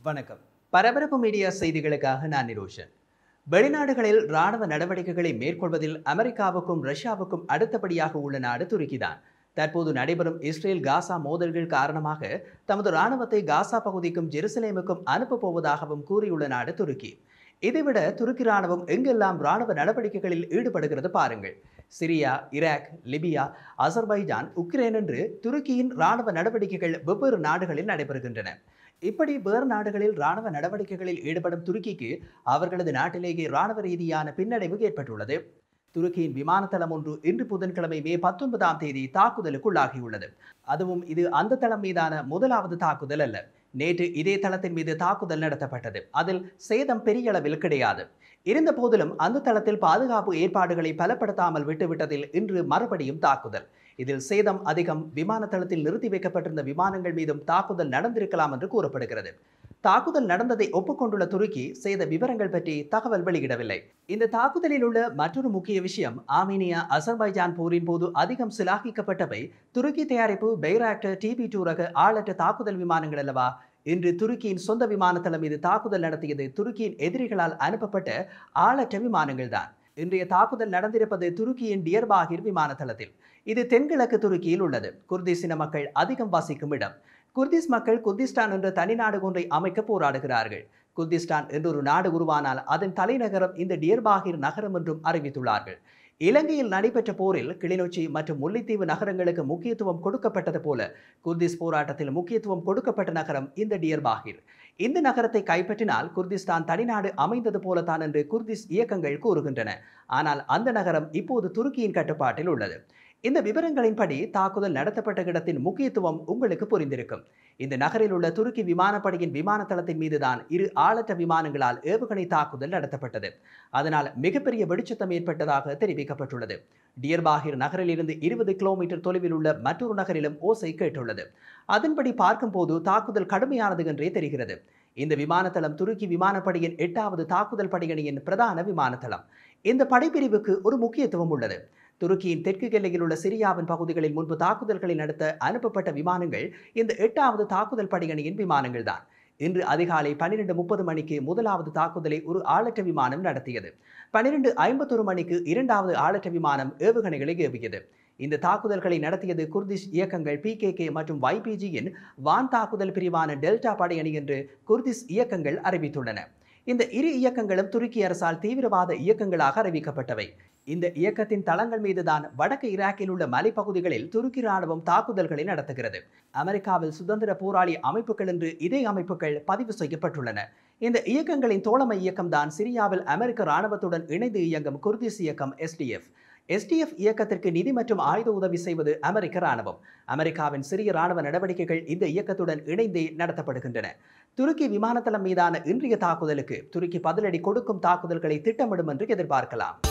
வணக்கம் பரபரப்பு மீடியா செய்திகளுக்காக நான் நிரோஷன் வெளிநாடுகளில் ராணுவ நடவடிக்கைகளை மேற்கொள்வதில் அமெரிக்காவுக்கும் ரஷ்யாவுக்கும் அடுத்தபடியாக உள்ள நாடு துருக்கிதான் தற்போது நடைபெறும் இஸ்ரேல் காசா மோதல்கள் காரணமாக தமது ராணுவத்தை காசா பகுதிக்கும் ஜெருசலேமுக்கும் அனுப்பப் போவதாகவும் கூறியுள்ள நாடு துருக்கி இதைவிட துருக்கி ராணுவம் எங்கெல்லாம் ராணுவ நடவடிக்கைகளில் ஈடுபடுகிறது பாருங்கள் Syria Iraq Libya Azerbaijan Ukraine என்று துருக்கியின் ராணுவ நடவடிக்கைகள் வெவ்வேறு நாடுகளில் நடைபெறுகின்றன இப்படி வேறு நாடுகளில் ராணுவ நடவடிக்கைகளில் ஈடுபடும் துருக்கிக்கு அவர்களது நாட்டிலேயே ராணுவ ரீதியான பின்னடைவு ஏற்பட்டுள்ளது துருக்கியின் விமானத்தளம் ஒன்று இன்று புதன்கிழமை மே பத்தொன்பதாம் தேதி தாக்குதலுக்குள்ளாகியுள்ளது அதுவும் இது அந்த தளம் மீதான முதலாவது தாக்குதல் அல்ல நேற்று இதே தளத்தின் மீது தாக்குதல் நடத்தப்பட்டது அதில் சேதம் பெரிய அளவில் கிடையாது இருந்த போதிலும் அந்த தளத்தில் பாதுகாப்பு ஏற்பாடுகளை பலப்படுத்தாமல் விட்டுவிட்டதில் இன்று மறுபடியும் தாக்குதல் இதில் சேதம் அதிகம் விமான தளத்தில் நிறுத்தி வைக்கப்பட்டிருந்த விமானங்கள் மீதும் தாக்குதல் நடந்திருக்கலாம் என்று கூறப்படுகிறது தாக்குதல் நடந்ததை ஒப்புக்கொண்டுள்ள துருக்கி செய்த விவரங்கள் பற்றி தகவல் வெளியிடவில்லை இந்த தாக்குதலில் உள்ள மற்றொரு முக்கிய விஷயம் ஆர்மீனியா அசர்பைஜான் போரின் போது அதிகம் சிலாகிக்கப்பட்டவை துருக்கி தயாரிப்பு பைராக்டர் டிபி டூ ரக ஆளற்ற தாக்குதல் விமானங்கள் அல்லவா இன்று துருக்கியின் சொந்த விமானத்தளம் மீது தாக்குதல் நடத்தியது துருக்கியின் எதிரிகளால் அனுப்பப்பட்ட ஆளற்ற விமானங்கள் தான் இன்றைய தாக்குதல் நடந்திருப்பது துருக்கியின் டியர்பாகிர் விமானத்தளத்தில் இது தென்கிழக்கு துருக்கியில் உள்ளது குர்திசின மக்கள் அதிகம் வசிக்கும் இடம் குர்திஸ் மக்கள் குர்திஸ்தான் என்ற தனிநாடு ஒன்றை அமைக்க போராடுகிறார்கள் குர்திஸ்தான் என்றொரு நாடு உருவானால் அதன் தலைநகரம் இந்த டியர்பாகிர் நகரம் என்றும் அறிவித்துள்ளார்கள் இலங்கையில் நடைபெற்ற போரில் கிளிநொச்சி மற்றும் முல்லைத்தீவு நகரங்களுக்கு முக்கியத்துவம் கொடுக்கப்பட்டது போல குர்திஸ் போராட்டத்தில் முக்கியத்துவம் கொடுக்கப்பட்ட நகரம் இந்த டியர்பாகிர் இந்த நகரத்தை கைப்பற்றினால் குர்திஸ்தான் தனிநாடு அமைந்தது போலத்தான் என்று குர்திஸ் இயக்கங்கள் கூறுகின்றன ஆனால் அந்த நகரம் இப்போது துருக்கியின் கட்டுப்பாட்டில் உள்ளது இந்த விவரங்களின்படி தாக்குதல் நடத்தப்பட்ட இடத்தின் முக்கியத்துவம் உங்களுக்கு புரிந்திருக்கும் இந்த நகரில் உள்ள துருக்கி விமானப்படையின் விமான தளத்தின் மீதுதான் இரு ஆளற்ற விமானங்களால் ஏவுகணை தாக்குதல் நடத்தப்பட்டது அதனால் மிகப்பெரிய வெடிச்சத்தம் ஏற்பட்டதாக தெரிவிக்கப்பட்டுள்ளது டியர்பாகிர் நகரில் இருந்து இருபது கிலோமீட்டர் தொலைவில் உள்ள மற்றொரு நகரிலும் ஓசை கேட்டுள்ளது அதன்படி பார்க்கும்போது தாக்குதல் கடுமையானது என்றே தெரிகிறது இந்த விமானத்தளம் துருக்கி விமானப்படையின் எட்டாவது தாக்குதல் படையணியின் பிரதான விமானத்தளம் இந்த படைப்பிரிவுக்கு ஒரு முக்கியத்துவம் உள்ளது துருக்கியின் தெற்கு எல்லையில் உள்ள சிரியாவின் பகுதிகளில் முன்பு தாக்குதல்களை நடத்த அனுப்பப்பட்ட விமானங்கள் இந்த எட்டாவது தாக்குதல் படையணியின் விமானங்கள் தான் இன்று அதிகாலை பன்னிரெண்டு முப்பது மணிக்கு முதலாவது தாக்குதலை ஒரு ஆளற்ற விமானம் நடத்தியது பன்னிரெண்டு ஐம்பத்தொரு மணிக்கு இரண்டாவது ஆளற்ற விமானம் ஏவுகணைகளை ஏவியது இந்த தாக்குதல்களை நடத்தியது குர்திஷ் இயக்கங்கள் பிகேகே மற்றும் வைபிஜியின் வான் தாக்குதல் பிரிவான டெல்டா படையணி என்று குர்திஸ் இயக்கங்கள் அறிவித்துள்ளன இந்த இரு இயக்கங்களும் துருக்கி அரசால் தீவிரவாத இயக்கங்களாக அறிவிக்கப்பட்டவை இந்த இயக்கத்தின் தளங்கள் மீதுதான் வடக்கு ஈராக்கில் உள்ள மலைப்பகுதிகளில் துருக்கி ராணுவம் தாக்குதல்களை நடத்துகிறது அமெரிக்காவில் சுதந்திர போராளி அமைப்புகள் என்று இதே அமைப்புகள் பதிவு செய்யப்பட்டுள்ளன இந்த இயக்கங்களின் தோழமை இயக்கம் தான் சிரியாவில் அமெரிக்க ராணுவத்துடன் இணைந்து இயங்கும் குர்திஸ் இயக்கம் எஸ்டிஎஃப் எஸ்டிஎஃப் இயக்கத்திற்கு நிதி மற்றும் ஆயுத உதவி செய்வது அமெரிக்க ராணுவம் அமெரிக்காவின் சிறிய ராணுவ நடவடிக்கைகள் இந்த இயக்கத்துடன் இணைந்தே நடத்தப்படுகின்றன துருக்கி விமானத்தளம் மீதான இன்றைய தாக்குதலுக்கு துருக்கி பதிலடி கொடுக்கும் தாக்குதல்களை திட்டமிடும் என்று எதிர்பார்க்கலாம்